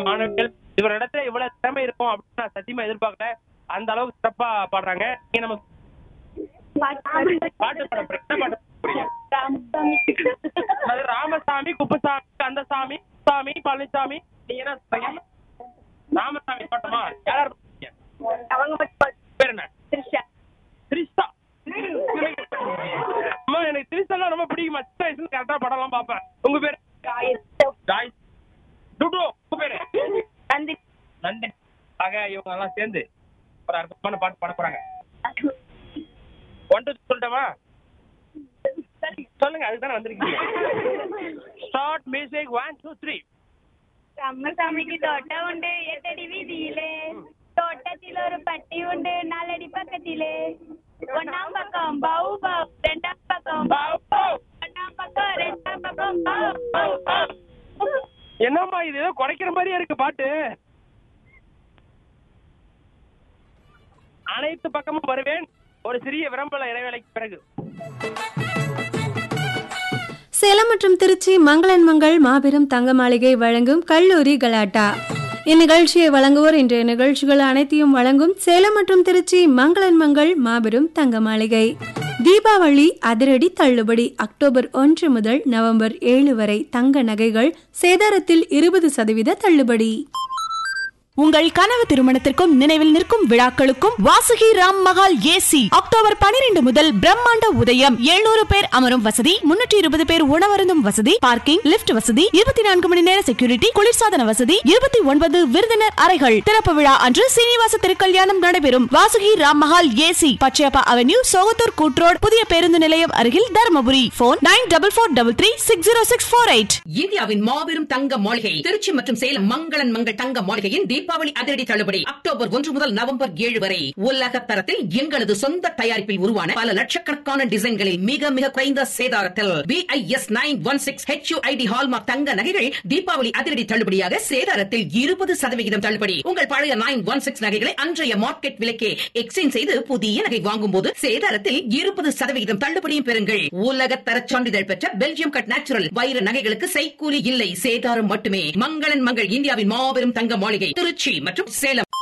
மாணவிகள் இவரிடத்துல இவ்வளவு திறமை இருக்கும் அப்படின்னு நான் சத்தியமா எதிர்பார்க்கல அந்த அளவுக்கு சிறப்பா பாடுறாங்க நீங்க நம்ம பாட்டு பாட போறீங்க என்ன பாட்டு பாட போறீங்க அதாவது ராமசாமி குப்புசாமி கந்தசாமி சாமி பழனிசாமி நீங்க என்ன சொல்றீங்க ராமசாமி பாட்டுமா யார் பாடுறீங்க? அவங்க மட்டும் பேர் என்ன த்ரிஷா திரிஷா அம்மா எனக்கு திரிஷாலாம் ரொம்ப பிடிக்குமா சின்ன வயசுல கரெக்டா படம்லாம் பார்ப்பேன் உங்க பேரு ஜாய் டுடு உங்க பேரு நந்தி நன்றி ஆக இவங்க எல்லாம் சேர்ந்து ஒரு அற்புதமான பாட்டு பாட போறாங்க ஒன் டூ சொல்லட்டுமா சொல்லுங்க அதுக்கு தானே வந்திருக்கீங்க start music one two three ராமசாமிக்கு தோட்டம் உண்டு எட்டடி வீதியிலே தோட்டத்தில் ஒரு பட்டி உண்டு நாலடி பக்கத்திலே ஒன்னாம் பக்கம் பவு பவு ரெண்டாம் பக்கம் பவு பவு ஒன்னாம் பக்கம் ரெண்டாம் பக்கம் பவு பவு பவு என்னம்மா இது ஏதோ குறைக்கிற மாதிரியே இருக்கு பாட்டு அனைத்து பக்கமும் வருவேன் ஒரு சிறிய விளம்பர இடைவேளைக்கு பிறகு சேலம் மற்றும் திருச்சி மங்களன் மங்கள் மாபெரும் தங்க மாளிகை வழங்கும் கல்லூரி கலாட்டா இந்நிகழ்ச்சியை வழங்குவோர் இன்றைய நிகழ்ச்சிகள் அனைத்தையும் வழங்கும் சேலம் மற்றும் திருச்சி மங்களன் மங்கள் மாபெரும் தங்க மாளிகை தீபாவளி அதிரடி தள்ளுபடி அக்டோபர் ஒன்று முதல் நவம்பர் ஏழு வரை தங்க நகைகள் சேதாரத்தில் இருபது சதவீத தள்ளுபடி உங்கள் கனவு திருமணத்திற்கும் நினைவில் நிற்கும் விழாக்களுக்கும் வாசுகி ராம் மகால் ஏசி அக்டோபர் பனிரெண்டு முதல் பிரம்மாண்ட உதயம் எழுநூறு பேர் அமரும் வசதி முன்னூற்றி இருபது பேர் உணவருந்தும் வசதி பார்க்கிங் லிப்ட் வசதி இருபத்தி நான்கு மணி நேர செக்யூரிட்டி குளிர்சாதன வசதி இருபத்தி ஒன்பது விருந்தினர் அறைகள் திறப்பு விழா அன்று சீனிவாச திருக்கல்யாணம் நடைபெறும் வாசுகி ராம் மகால் ஏசி பச்சையப்பா அவென்யூ சோகத்தூர் கூட்ரோட் புதிய பேருந்து நிலையம் அருகில் Dharmapuri phone nine double four double three six zero six four eight இந்தியாவின் மாபெரும் தங்க மாளிகை திருச்சி மற்றும் சேலம் மங்களன் மங்கள் தங்க மாளிகையின் தீபாவளி அதிரடி தள்ளுபடி அக்டோபர் ஒன்று முதல் நவம்பர் ஏழு வரை உலக தரத்தில் எங்களது சொந்த தயாரிப்பில் உருவான பல லட்சக்கணக்கான டிசைன்களில் மிக மிக குறைந்த சேதாரத்தில் BIS nine one six HUID hallmark தங்க நகைகள் தீபாவளி அதிரடி தள்ளுபடியாக சேதாரத்தில் இருபது சதவிகிதம் தள்ளுபடி உங்கள் பழைய நைன் ஒன் சிக்ஸ் நகைகளை அன்றைய மார்க்கெட் விலைக்கே எக்ஸ்சேஞ்ச் செய்து புதிய நகை வாங்கும் போது சேதாரத்தில் இருபது சதவிகிதம் தள்ளுபடியும் பெறுங்கள் உலக தர சான்றிதழ் பெற்ற பெல்ஜியம் கட் நேச்சுரல் வைர நகைகளுக்கு செய்கூலி இல்லை சேதாரம் மட்டுமே மங்களன் மங்கள் இந்தியாவின் மாபெரும் தங்க மாளிகை திருச்சி மற்றும் சேலம்